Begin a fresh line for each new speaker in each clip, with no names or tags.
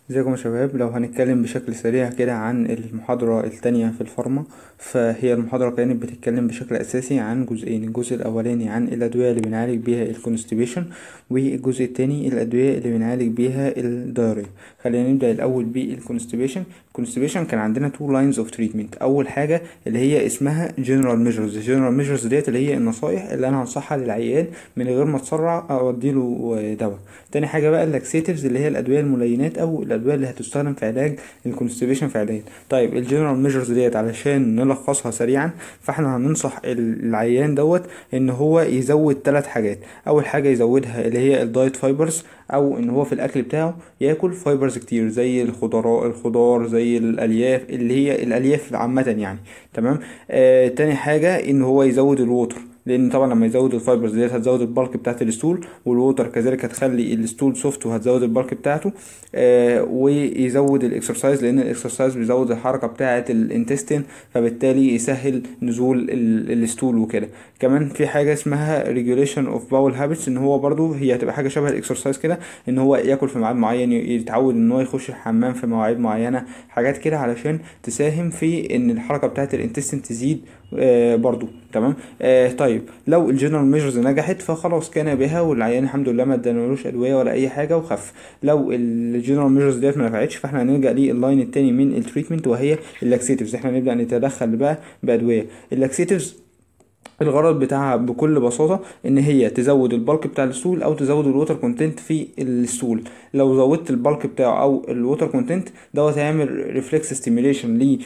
ازيكم يا شباب لو هنتكلم بشكل سريع كده عن المحاضرة التانية في الفارما فهي المحاضرة كانت بتتكلم بشكل أساسي عن جزئين الجزء الأولاني عن الأدوية اللي بنعالج بيها الكونستيبيشن والجزء التاني الأدوية اللي بنعالج بيها الدايريا خلينا نبدأ الأول بالكونستيبيشن الكونستيبيشن كان عندنا تو لاينز اوف تريتمنت أول حاجة اللي هي اسمها جنرال ميجرز الجنرال ميجرز ديت اللي هي النصايح اللي أنا هنصحها للعيان من غير ما أتسرع أو أديله دواء تاني حاجة بقى اللاكسيتيفز اللي هي الأدوية الملينات أو الأدوية اللي هتستخدم في علاج الكونستيبيشن فعليا طيب الجنرال ميجرز ديت علشان نلخصها سريعا فاحنا هننصح العيان دوت ان هو يزود ثلاث حاجات اول حاجه يزودها اللي هي الدايت فايبرز او ان هو في الاكل بتاعه ياكل فايبرز كتير زي الخضراء الخضار زي الالياف اللي هي الالياف عامه يعني تمام آه تاني حاجه ان هو يزود الووتر لان طبعا لما يزود الفايبرز ديت هتزود البلك بتاعت الستول والووتر كذلك هتخلي الستول سوفت وهتزود البلك بتاعته آه ويزود الاكسرسايز لان الاكسرسايز بيزود الحركه بتاعه الانتستين فبالتالي يسهل نزول الستول وكده كمان في حاجه اسمها ريجوليشن اوف باول هابتس ان هو برضو هي هتبقى حاجه شبه الاكسرسايز كده ان هو ياكل في ميعاد معين يتعود ان هو يخش الحمام في مواعيد معينه حاجات كده علشان تساهم في ان الحركه بتاعه الانتستين تزيد آه برضو تمام آه طيب لو الجنرال ميجرز نجحت فخلاص كان بها والعيان الحمد لله ما ادانالوش ادويه ولا اي حاجه وخف لو الجنرال ميجرز ديت ما نفعتش فاحنا هنلجا لللاين التاني من التريتمنت وهي اللاكسيتيفز احنا نبدا نتدخل بقى بادويه اللاكسيتيفز الغرض بتاعها بكل بساطة ان هي تزود البلك بتاع الستول او تزود الووتر كونتنت في الستول لو زودت البلك بتاعه او الووتر كونتنت دوت هيعمل ريفلكس ستيميوليشن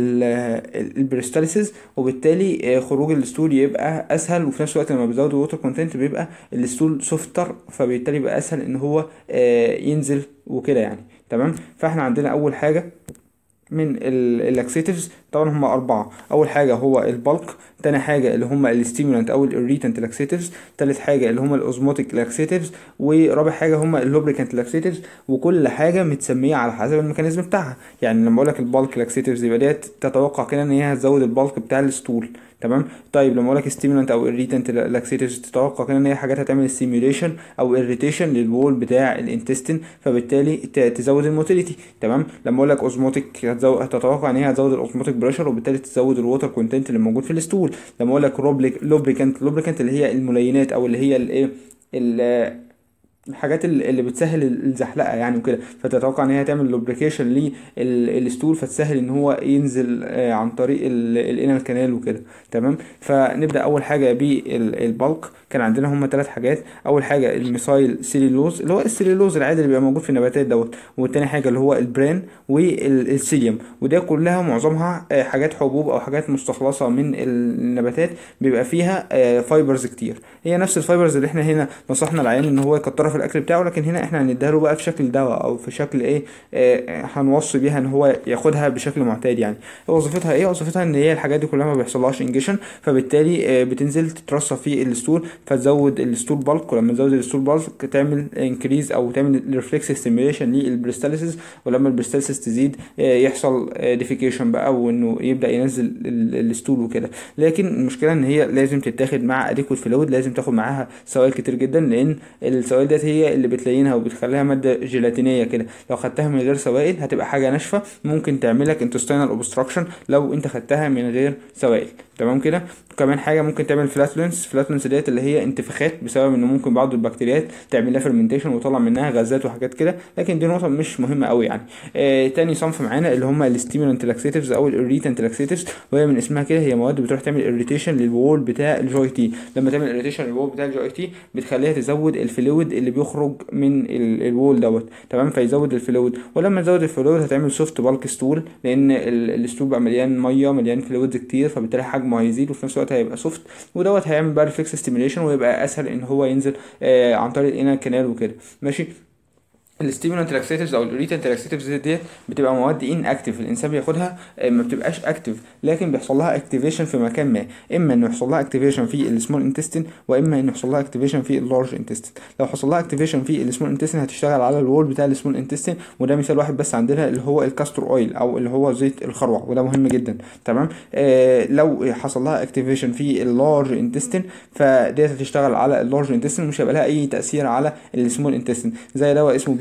للبريستاليسيس وبالتالي خروج الستول يبقى اسهل وفي نفس الوقت لما بيزود الووتر كونتنت بيبقى الستول سوفتر فبالتالي يبقى اسهل ان هو ينزل وكده يعني تمام فاحنا عندنا اول حاجة من اللاكسيتيفز طبعا هم أربعة أول حاجة هو البلك تاني حاجة اللي هم الستيمولانت أو الإريتنت لاكسيتيفز تالت حاجة اللي هم الأوزموتيك لاكسيتيفز ورابع حاجة هم اللوبريكانت لاكسيتيفز وكل حاجة متسمية على حسب الميكانيزم بتاعها يعني لما أقولك البلك لاكسيتيفز يبقى ديت تتوقع كده إن هي هتزود البلك بتاع الستول تمام طيب لما اقولك ستيمولانت او irritant لاكسيتيفز تتوقع كده ان هي حاجات هتعمل ستيميوليشن او irritation للوول بتاع الانتستين فبالتالي تزود الموتيليتي تمام لما اقولك اوزموتيك هتتوقع ان هي هتزود الاوزموتيك بريشر وبالتالي تزود الووتر كونتنت اللي موجود في الستول لما اقولك لوبريكانت لوبريكانت اللي هي الملينات او اللي هي الايه الحاجات اللي بتسهل الزحلقه يعني وكده فتتوقع ان هي تعمل لوبريكيشن للستول فتسهل ان هو ينزل عن طريق الانال كانال وكده تمام فنبدا اول حاجه بالبلك كان عندنا هما ثلاث حاجات اول حاجه الميثايل سيلولوز اللي هو السيلولوز العادي اللي بيبقى موجود في النباتات دوت والتاني حاجه اللي هو البرين والسيليوم وده كلها معظمها حاجات حبوب او حاجات مستخلصه من النباتات بيبقى فيها فايبرز كتير هي نفس الفايبرز اللي احنا هنا نصحنا العيان ان هو يكترها في الاكل بتاعه لكن هنا احنا هنديها له بقى في شكل دواء او في شكل ايه آه هنوصي بيها ان هو ياخدها بشكل معتاد يعني وظيفتها ايه وظيفتها ان هي الحاجات دي كلها ما بيحصلهاش انجيشن فبالتالي آه بتنزل تترصى في الستول فتزود الستول بالك ولما تزود الستول بالك تعمل انكريز او تعمل ريفلكس ستيميوليشن للبريستاليسيس ولما البريستاليسيس تزيد آه يحصل ديفيكيشن بقى وانه يبدا ينزل الستول وكده لكن المشكله ان هي لازم تتاخد مع اديكوت فلويد لازم تاخد معاها سوائل كتير جدا لان السوائل ديت هي اللي بتلينها وبتخليها ماده جيلاتينيه كده لو خدتها من غير سوائل هتبقى حاجه ناشفه ممكن تعملك انتستينال اوبستراكشن لو انت خدتها من غير سوائل تمام كده كمان حاجه ممكن تعمل فلاتولنس فلاتولنس ديت اللي هي انتفاخات بسبب ان ممكن بعض البكتيريات تعمل لها فيرمنتيشن وتطلع منها غازات وحاجات كده لكن دي نقطه مش مهمه قوي يعني آه تاني صنف معانا اللي هم الستيمولانت لاكسيتيفز او الاريتنت لاكسيتيفز وهي من اسمها كده هي مواد بتروح تعمل اريتيشن للوول بتاع الجي تي لما تعمل اريتيشن للوول بتاع الجي تي بتخليها تزود الفلويد اللي بيخرج من الوول دوت تمام فيزود الفلويد ولما تزود الفلويد هتعمل سوفت بالك ستول لان الستول بقى مليان ميه مليان فلويد كتير فبالتالي حجمه هيزيد وفي نفس الوقت هيبقى سوفت ودوت هيعمل بقى ريفلكس ستيميوليشن ويبقى اسهل ان هو ينزل آه عن طريق الانال كانال وكده ماشي الستيمولانت لاكسيتيفز او الريتنت لاكسيتيفز دي بتبقى مواد ان اكتف الانسان بياخدها ما بتبقاش اكتف لكن بيحصل لها اكتيفيشن في مكان ما اما انه يحصل لها اكتيفيشن في السمول انتستين واما انه يحصل لها اكتيفيشن في اللارج انتستين لو حصل لها اكتيفيشن في السمول انتستين هتشتغل على الوول بتاع السمول انتستين وده مثال واحد بس عندنا اللي هو الكاستور اويل او اللي هو زيت الخروع وده مهم جدا تمام آه لو حصل لها اكتيفيشن في اللارج انتستين فديت هتشتغل على اللارج انتستين ومش هيبقى لها اي تاثير على السمول انتستين زي دواء اسمه بي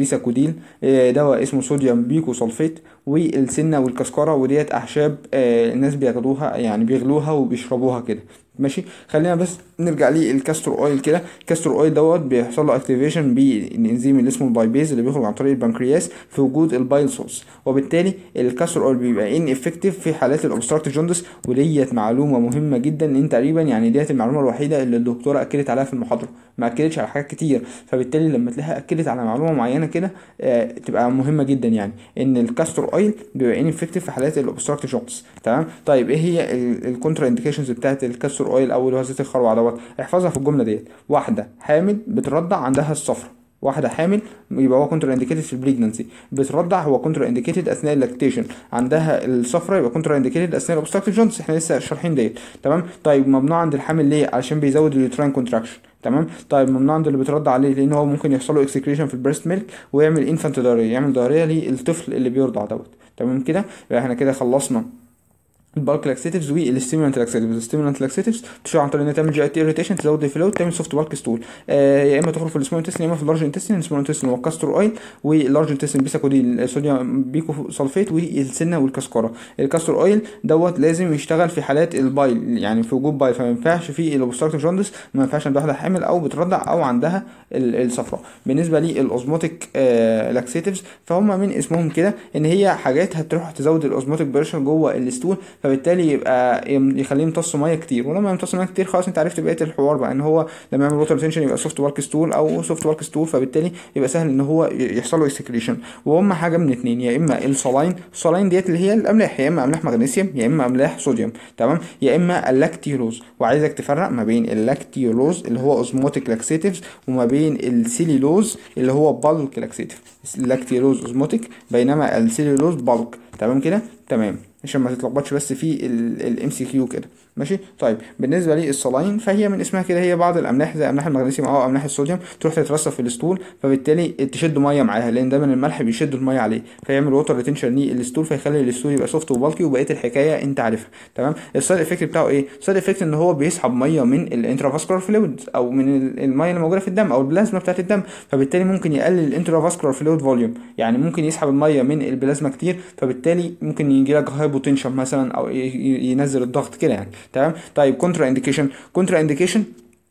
بيساكوديل آه، دواء اسمه صوديوم بيكو سلفيت والسنه والكسكره وديت اعشاب آه، الناس بياخدوها يعني بيغلوها وبيشربوها كده ماشي خلينا بس نرجع للكاستور اويل كده الكاستور اويل دوت بيحصل له اكتيفيشن بالانزيم اللي اسمه البايبيز اللي بيخرج عن طريق البنكرياس في وجود البايل سولز وبالتالي الكاستور اويل بيبقى ان افكتيف في حالات الاوبستراكتيف جوندس وديت معلومه مهمه جدا ان تقريبا يعني ديت المعلومه الوحيده اللي الدكتوره اكدت عليها في المحاضره ما اكدتش على حاجات كتير فبالتالي لما تلاقيها اكدت على معلومه معينه كده آه تبقى مهمه جدا يعني ان الكاستور اويل بيبقى ان افكتيف في حالات الاوبستراكتيف جوندس تمام طيب ايه هي الكونترا انديكيشنز بتاعت الكاستور اويل او اللي هو زيت الخروع دوت احفظها في الجمله ديت واحده حامل بترضع عندها الصفرة واحدة حامل يبقى هو كونتر انديكيتد في البريجنسي بترضع هو كونتر انديكيتد اثناء اللاكتيشن عندها الصفرة يبقى كونتر انديكيتد اثناء الاوبستراكتيف جونز احنا لسه شارحين ديت تمام طيب ممنوع عند الحامل ليه علشان بيزود اليوتراين كونتراكشن تمام طيب ممنوع عند اللي بيترضع عليه لان هو ممكن يحصل له اكسكريشن في البريست ميلك ويعمل انفانت داريه يعمل داريه للطفل اللي بيرضع دوت تمام كده يبقى احنا كده خلصنا البالك لاكسيتيفز والستيمولانت لاكسيتيفز الستيمولانت لاكسيتيفز بتشتغل عن طريق انها تعمل جي اي تي اريتيشن تزود الفلويد تعمل سوفت بالك ستول آه يا اما تخرج في السمول انتستين يا اما في اللارج انتستين السمول انتستين هو كاستر اويل واللارج انتستين بيساكوديل صوديوم بيكو سلفيت والسنه والكسكره الكاستر اويل دوت لازم يشتغل في حالات البايل يعني في وجود بايل فما ينفعش في الاوبستراكتيف جوندس ما ينفعش عند واحده حامل او بترضع او عندها الصفراء بالنسبه للاوزموتيك آه لاكسيتيفز فهم من اسمهم كده ان هي حاجات هتروح تزود الاوزموتيك بريشر جوه الستول فبالتالي يبقى يخليه يمتص ميه كتير ولما يمتص ميه كتير خلاص انت عرفت بقيه الحوار بقى ان هو لما يعمل ووتر ريتنشن يبقى سوفت ورك ستول او سوفت ورك ستول فبالتالي يبقى سهل ان هو يحصل له اكسكريشن وهم حاجه من اتنين يا اما الصلاين الصلاين ديت اللي هي الاملاح يا اما املاح مغنيسيوم يا اما املاح صوديوم تمام يا اما اللاكتيروز وعايزك تفرق ما بين اللاكتيروز اللي هو اوزموتيك لاكسيتيفز وما بين السيليلوز اللي هو بالك لاكسيتيف اللاكتيروز اوزموتيك بينما السيليلوز بالك تمام كده تمام عشان ما تتلخبطش بس في الام سي كيو كده ماشي طيب بالنسبه للصلاين فهي من اسمها كده هي بعض الاملاح زي املاح المغنيسيوم او املاح الصوديوم تروح تترسب في الستول فبالتالي تشد ميه معاها لان دايما الملح بيشد الميه عليه فيعمل ووتر ريتنشن للستول فيخلي الستول يبقى سوفت وبالكي وبقيه الحكايه انت عارفها تمام السايد افكت بتاعه ايه السايد افكت ان هو بيسحب ميه من الانترافاسكولار فلويد او من الميه اللي موجوده في الدم او البلازما بتاعه الدم فبالتالي ممكن يقلل الانترافاسكولار فلويد فوليوم يعني ممكن يسحب الميه من البلازما كتير فبالتالي ممكن يجي لك هايبوتنشن مثلا او ينزل الضغط كده يعني تمام طيب كونترا انديكيشن كونترا انديكيشن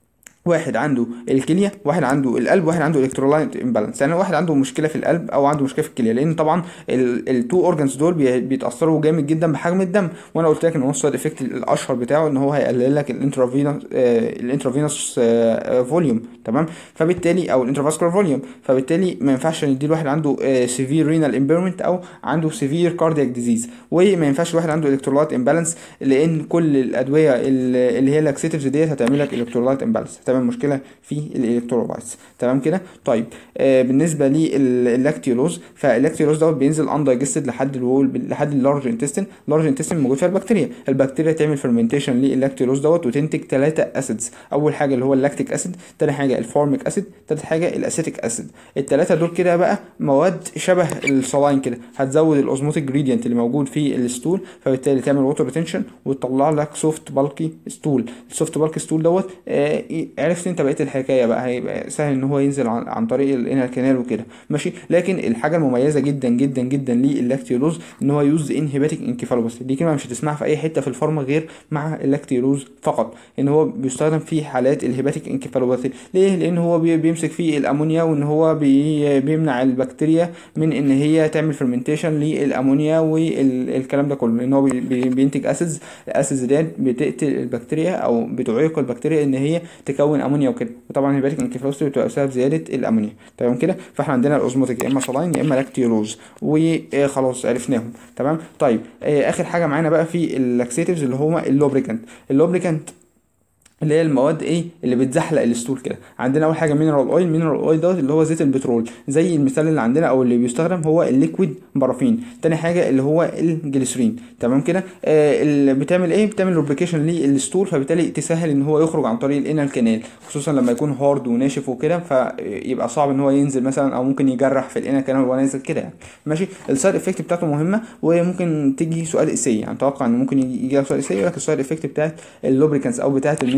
واحد عنده الكليه واحد عنده القلب واحد عنده الكترولايت امبالانس يعني واحد عنده مشكله في القلب او عنده مشكله في الكليه لان طبعا التو اورجانز دول بيتاثروا جامد جدا بحجم الدم وانا قلت لك ان هو السايد افكت الاشهر بتاعه ان هو هيقلل لك الانترافينوس الانترافينوس فوليوم تمام فبالتالي او الانترافاسكولار فوليوم فبالتالي ما ينفعش ندي واحد عنده سيفير رينال امبيرمنت او عنده سيفير كاردياك ديزيز وما ينفعش واحد عنده الكترولايت امبالانس لان كل الادويه اللي هي لاكسيتيفز ديت هتعمل لك الكترولايت امبالانس تعمل مشكله في الالكترولايتس تمام كده طيب آه بالنسبه للاكتيولوز فاللاكتيولوز دوت بينزل اندايجستد لحد الوول لحد اللارج انتستين اللارج انتستين موجود فيها البكتيريا البكتيريا تعمل فيرمنتيشن للاكتيولوز دوت وتنتج ثلاثه اسيدز اول حاجه اللي هو اللاكتيك اسيد تاني حاجه الفورميك اسيد تالت حاجه الاسيتيك اسيد الثلاثه دول كده بقى مواد شبه الصلاين كده هتزود الاوزموتيك جريدينت اللي موجود في الستول فبالتالي تعمل ووتر ريتنشن وتطلع لك سوفت بالكي ستول السوفت بالكي ستول دوت آه عرفت انت بقيه الحكايه بقى هيبقى سهل ان هو ينزل عن, عن طريق الانال كانال وكده ماشي لكن الحاجه المميزه جدا جدا جدا للاكتيولوز ان هو يوز ان هيباتيك انكفالوباثي دي كلمه مش هتسمعها في اي حته في الفارما غير مع اللاكتيولوز فقط ان هو بيستخدم في حالات الهيباتيك انكفالوباثي ليه لان هو بيمسك فيه الامونيا وان هو بي بيمنع البكتيريا من ان هي تعمل فيرمنتيشن للامونيا والكلام ده كله لان هو بينتج اسيدز الاسيدز ديت بتقتل البكتيريا او بتعيق البكتيريا ان هي تكون امونيا وكده وطبعا الهيباتيك انكفالوباثي بتبقى بسبب زياده الامونيا تمام كده فاحنا عندنا الاوزموتيك يا اما صلاين يا اما لاكتيولوز وخلاص عرفناهم تمام طيب اخر حاجه معانا بقى في اللاكسيتيفز اللي هما اللوبريكانت اللوبريكانت اللي هي المواد ايه اللي بتزحلق الستول كده عندنا اول حاجه مينرال اويل مينرال اويل دوت اللي هو زيت البترول زي المثال اللي عندنا او اللي بيستخدم هو الليكويد بارافين تاني حاجه اللي هو الجليسرين تمام كده آه اللي بتعمل ايه بتعمل لوبريكيشن للستول فبالتالي تسهل ان هو يخرج عن طريق الانال كانال خصوصا لما يكون هارد وناشف وكده فيبقى صعب ان هو ينزل مثلا او ممكن يجرح في الانال كانال وهو نازل كده يعني ماشي السايد افكت بتاعته مهمه وممكن تيجي سؤال اسئله يعني اتوقع ان ممكن يجي لك سؤال اسئله يقول لك السايد افكت بتاعت اللوبريكانس او بتاعت المينرال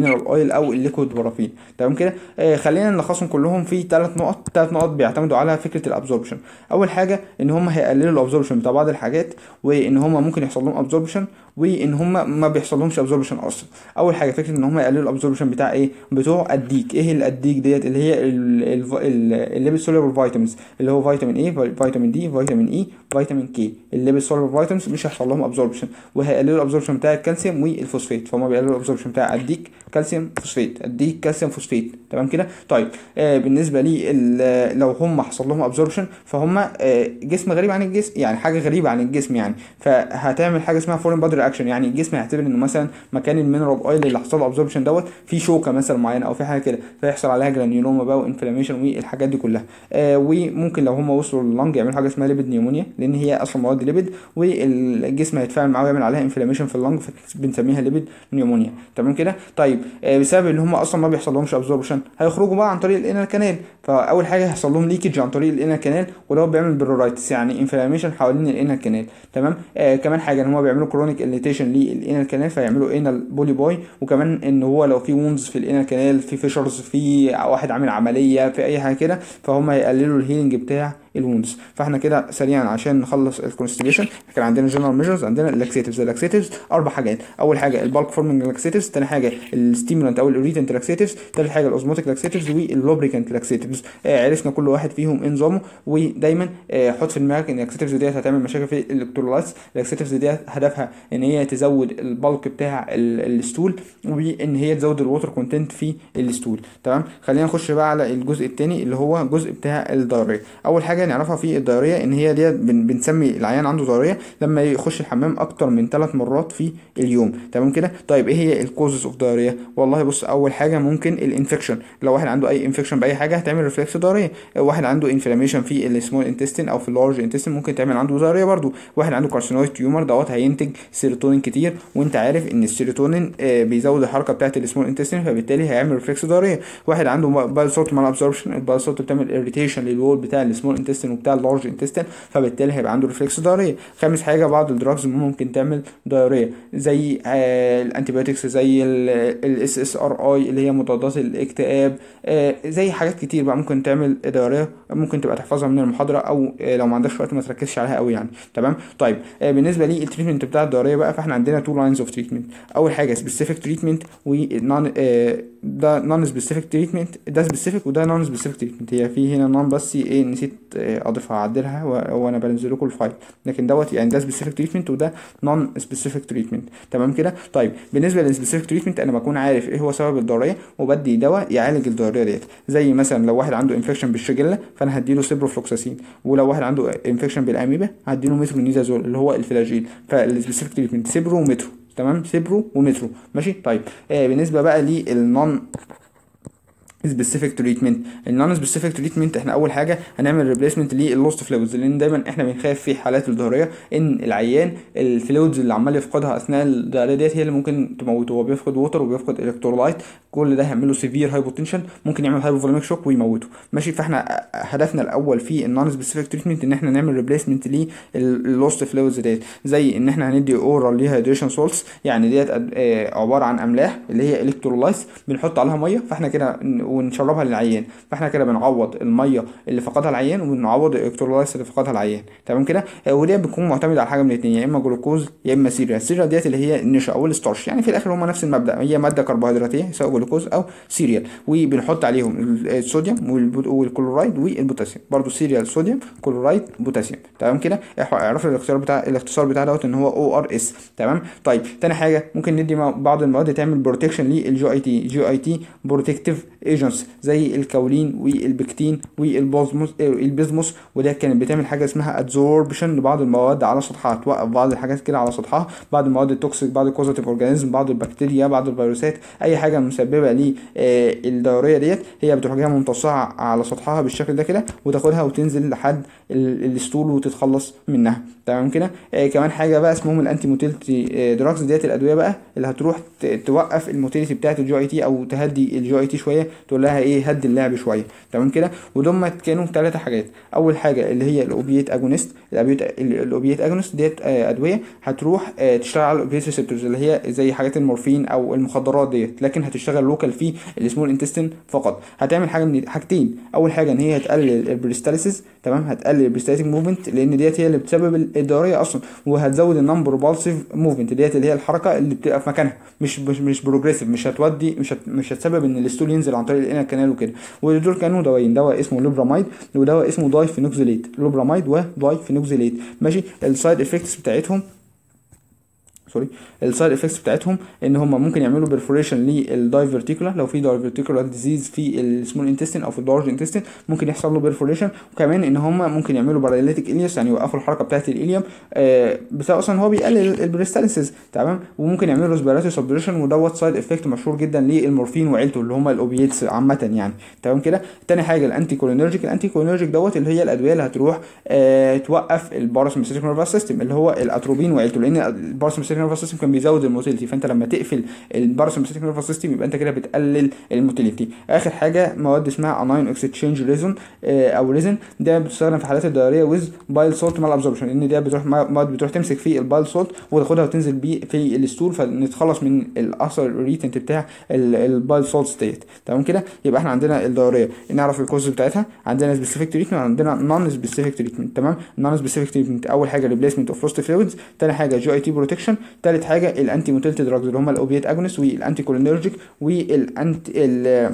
المينرال اويل او الليكويد بارافين تمام كده آه خلينا نلخصهم كلهم في ثلاث نقط ثلاث نقط بيعتمدوا على فكره الابزوربشن اول حاجه ان هم هيقللوا الابزوربشن بتاع بعض الحاجات وان هم ممكن يحصل لهم ابزوربشن وان هم ما بيحصل لهمش ابزوربشن اصلا اول حاجه فكره ان هم يقللوا الابزوربشن بتاع ايه بتوع الديك ايه الاديك ديت اللي هي الليبل سوليبل فيتامينز اللي هو فيتامين ايه فيتامين دي فيتامين اي فيتامين كي الليبل سوليبل فيتامينز مش هيحصل لهم ابزوربشن وهيقللوا الابزوربشن بتاع الكالسيوم والفوسفات فهم بيقللوا الابزوربشن بتاع الديك كالسيوم فوسفات الديك كالسيوم فوسفات تمام كده طيب آه بالنسبه لي لو هم حصل لهم ابزوربشن فهم آه جسم غريب عن الجسم يعني حاجه غريبه عن الجسم يعني فهتعمل حاجه اسمها فورين بادي رياكشن يعني الجسم هيعتبر انه مثلا مكان المينرال اويل اللي حصل له ابزوربشن دوت في شوكه مثلا معينه او في حاجه كده فيحصل عليها جرانيولوما بقى وانفلاميشن والحاجات دي كلها آه وممكن لو هم وصلوا لللنج يعملوا حاجه اسمها ليبيد نيومونيا لان هي اصلا مواد ليبيد والجسم هيتفاعل معاها ويعمل عليها انفلاميشن في اللنج فبنسميها ليبيد نيومونيا تمام كده طيب آه بسبب ان هم اصلا ما بيحصل لهمش ابزوربشن هيخرجوا بقى عن طريق الانال كانال فاول حاجه هيحصل لهم ليكج عن طريق الانال كانال وده بيعمل برورايتس يعني انفلاميشن حوالين الانال كانال تمام آه كمان حاجه ان هم بيعملوا كرونيك اليتيشن للانال كانال فيعملوا انال بولي بوي وكمان ان هو لو في وونز في الانال كانال في فيشرز في واحد عامل عمليه في اي حاجه كده فهم هيقللوا الهيلينج بتاع الوندز فاحنا كده سريعا عشان نخلص الكونستيبيشن كان عندنا جنرال ميجرز عندنا اللاكسيتيفز اللاكسيتيفز اربع حاجات اول حاجه البالك فورمنج لاكسيتيفز ثاني حاجه الستيمولانت او الريتنت لاكسيتيفز ثالث حاجه الاوزموتيك لاكسيتيفز واللوبريكانت لاكسيتيفز آه عرفنا كل واحد فيهم ايه نظامه ودايما آه حط في دماغك ان اللاكسيتيفز ديت هتعمل مشاكل في الالكترولايتس اللاكسيتيفز ديت هدفها ان هي تزود البالك بتاع الستول وان هي تزود الووتر كونتنت في الستول تمام خلينا نخش بقى على الجزء الثاني اللي هو الجزء بتاع الدايريه اول حاجه نعرفها في الدايريه ان هي ديت بنسمي العيان عنده دايريه لما يخش الحمام اكتر من ثلاث مرات في اليوم تمام كده طيب ايه هي الكوزز اوف دايريه والله بص اول حاجه ممكن الانفكشن لو واحد عنده اي انفكشن باي حاجه هتعمل ريفلكس دايريه واحد عنده انفلاميشن في السمول انتستين او في اللارج انتستين ممكن تعمل عنده دايريه برده واحد عنده كارسينويد تيومر دوت هينتج سيروتونين كتير وانت عارف ان السيروتونين بيزود الحركه بتاعه السمول انتستين فبالتالي هيعمل ريفلكس دايريه واحد عنده بايل سولت مال ابسوربشن البايل سولت بتعمل اريتيشن للوول بتاع السمول انتستين وبتاع اللارج انتستين فبالتالي هيبقى عنده ريفلكس دايريه خامس حاجه بعض الدراجز ممكن تعمل دايريه زي آه الانتيبيوتكس زي الاس اس ار اي اللي هي مضادات الاكتئاب آه زي حاجات كتير بقى ممكن تعمل دايريه ممكن تبقى تحفظها من المحاضره او آه لو ما عندكش وقت ما تركزش عليها قوي يعني تمام طيب آه بالنسبه للتريتمنت بتاع الدايريه بقى فاحنا عندنا تو لاينز اوف تريتمنت اول حاجه سبيسيفيك تريتمنت ونون ده نون سبيسيفيك تريتمنت ده سبيسيفيك وده نون سبيسيفيك تريتمنت هي في هنا نون بس ايه نسيت اضيفها اعدلها وانا بنزل لكم الفايل لكن دوت يعني ده سبيسيفيك تريتمنت وده نون سبيسيفيك تريتمنت تمام كده طيب بالنسبه للسبيسيفيك تريتمنت انا بكون عارف ايه هو سبب الدوريه وبدي دواء يعالج الدوريه ديت زي مثلا لو واحد عنده انفكشن بالشجله فانا هديله سيبروفلوكساسين ولو واحد عنده انفكشن بالاميبا هديله مترونيزازول اللي هو الفلاجيل فالسبيسيفيك تريتمنت سيبرو ومترو تمام سيبرو ومترو ماشي طيب آه بالنسبه بقى للنون سبيسيفيك تريتمنت النون سبيسيفيك تريتمنت احنا اول حاجه هنعمل ريبليسمنت للوست فلويدز لان دايما احنا بنخاف في حالات الظهريه ان العيان الفلويدز اللي عمال يفقدها اثناء الدايريه ديت هي اللي ممكن تموته هو بيفقد ووتر وبيفقد الكترولايت كل ده هيعمل له سيفير هايبوتنشن ممكن يعمل هايبوفوليميك شوك ويموته ماشي فاحنا هدفنا الاول في النون سبيسيفيك تريتمنت ان احنا نعمل ريبليسمنت للوست فلويدز ديت زي ان احنا هندي اورال ليها هيدريشن سولتس يعني ديت عباره عن املاح اللي هي الكترولايتس بنحط عليها ميه فاحنا كده ونشربها للعيان فاحنا كده بنعوض الميه اللي فقدها العيان وبنعوض الالكترولايتس اللي فقدها العيان تمام كده ودي بتكون معتمده على حاجه من الاثنين يا اما جلوكوز يا اما سيريال السيريال ديت اللي هي النشا او الستارش يعني في الاخر هما نفس المبدا هي ماده كربوهيدراتيه سواء جلوكوز او سيريال وبنحط عليهم الصوديوم والكلورايد والبوتاسيوم برضو سيريال صوديوم كلورايد بوتاسيوم تمام كده اعرفوا الاختصار بتاع الاختصار بتاع دوت ان هو او ار اس تمام طيب تاني حاجه ممكن ندي بعض المواد تعمل بروتكشن للجي اي تي جي اي تي بروتكتيف ايجنتس زي الكولين والبكتين والبوزموس البيزموس وده كانت بتعمل حاجه اسمها ادزوربشن لبعض المواد على سطحها توقف بعض الحاجات كده على سطحها بعض المواد التوكسيك بعض الكوزاتيف اورجانيزم بعض البكتيريا بعض الفيروسات اي حاجه مسببه للدوريه ديت هي بتروح جايه ممتصه على سطحها بالشكل ده كده وتاخدها وتنزل لحد الستول وتتخلص منها تمام كده آه كمان حاجه بقى اسمهم الانتي موتيلتي دراجز ديت الادويه بقى اللي هتروح توقف الموتيلتي بتاعه الجي اي تي او تهدي الجي اي تي شويه تقول لها ايه هدي اللعب شويه تمام كده ودول كانوا ثلاثه حاجات اول حاجه اللي هي الاوبيات اجونست الاوبيات اجونست ديت آه، ادويه هتروح آه، تشتغل على الاوبيات ريسبتورز اللي هي زي حاجات المورفين او المخدرات ديت لكن هتشتغل لوكال في السمول انتستين فقط هتعمل حاجه من حاجتين اول حاجه ان هي هتقلل البريستاليسيس تمام هتقلل البريستاليتيك موفمنت لان ديت هي اللي بتسبب الدوريه اصلا وهتزود النمبر بالسيف موفمنت ديت اللي هي الحركه اللي بتبقى في مكانها مش مش مش بروجريسيف مش هتودي مش هت مش هتسبب ان الستول ينزل عن طريق الانال كانال وكده ودول كانوا دوايين دواء اسمه لوبراميد ودواء اسمه داي فينوكسيليت لوبراميد وداي فينوكسيليت ماشي السايد افكتس بتاعتهم سوري السايد افكتس بتاعتهم ان هم ممكن يعملوا برفوريشن للدايفرتيكولا لو في دايفرتيكولا ديزيز في السمول انتستين او في اللارج انتستين ممكن يحصل له برفوريشن وكمان ان هم ممكن يعملوا باراليتيك الياس يعني يوقفوا الحركه بتاعت الاليوم آه بسبب اصلا هو بيقلل البريستاليسيس تمام وممكن يعملوا ريسبيراتوري سبريشن ودوت سايد افكت مشهور جدا للمورفين وعيلته اللي هم الاوبيتس عامه يعني تمام كده تاني حاجه الانتي كولينرجيك الانتي كولينرجيك دوت اللي هي الادويه اللي هتروح آه توقف الباراسمبثيتيك نيرفس سيستم اللي هو الاتروبين وعيلته لان الباراسمبثيتيك نيرفس سيستم كان بيزود الموتيليتي فانت لما تقفل الباراسمبثيتيك نيرفس سيستم يبقى انت كده بتقلل الموتيليتي اخر حاجه مواد اسمها اناين اكستشينج ريزون او ريزن ده بتستخدم في حالات الدياريه ويز بايل سولت مال ابزوربشن لان ده بتروح مواد بتروح تمسك في البايل سولت وتاخدها وتنزل بيه في الستول فنتخلص من الاثر الريتنت بتاع البايل سولتس ديت تمام كده يبقى احنا عندنا الدياريه نعرف الكوز بتاعتها عندنا سبيسيفيك تريتمنت عندنا نون سبيسيفيك تريتمنت تمام نون سبيسيفيك تريتمنت اول حاجه ريبليسمنت اوف فروست فلويدز تاني حاجه جي اي تي بروتكشن تالت حاجه الانتي موتيلتي دراجز اللي هم الاوبيات اجونست والانتي كولينرجيك والانتي ال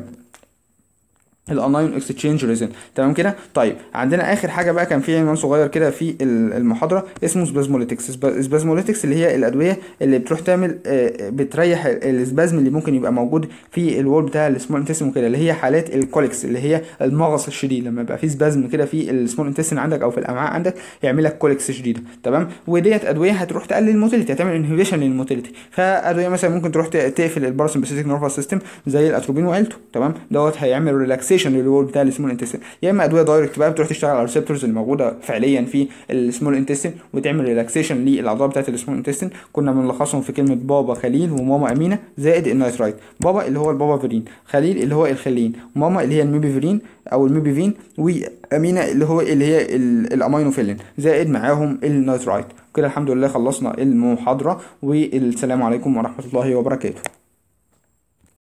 الانايون اكستشينج ريزن تمام كده طيب عندنا اخر حاجه بقى كان في عنوان صغير كده في المحاضره اسمه سبازموليتكس سبازموليتكس اللي هي الادويه اللي بتروح تعمل بتريح السبازم اللي ممكن يبقى موجود في الوول بتاع السمول انتستين وكده اللي هي حالات الكوليكس اللي هي المغص الشديد لما يبقى في سبازم كده في السمول انتستين عندك او في الامعاء عندك يعمل لك كوليكس شديده تمام وديت ادويه هتروح تقلل الموتيليتي هتعمل انهبيشن للموتيليتي فادويه مثلا ممكن تروح تقفل الباراسمبثيتيك نيرفس سيستم زي الاتروبين وعيلته ريلاكسيشن دوت هيعمل ريلاكسيشن للوول بتاع السمول انتستين يا اما ادويه دايركت بقى بتروح تشتغل على الريسبتورز اللي موجوده فعليا في السمول انتستين وتعمل ريلاكسيشن للاعضاء بتاعه السمول انتستين كنا بنلخصهم في كلمه بابا خليل وماما امينه زائد النايترايت بابا اللي هو البابا فيرين خليل اللي هو الخلين ماما اللي هي الميبيفيرين او الميبيفين وامينه اللي هو اللي هي الامينوفيلين زائد معاهم النايترايت كده الحمد لله خلصنا المحاضره والسلام عليكم ورحمه الله وبركاته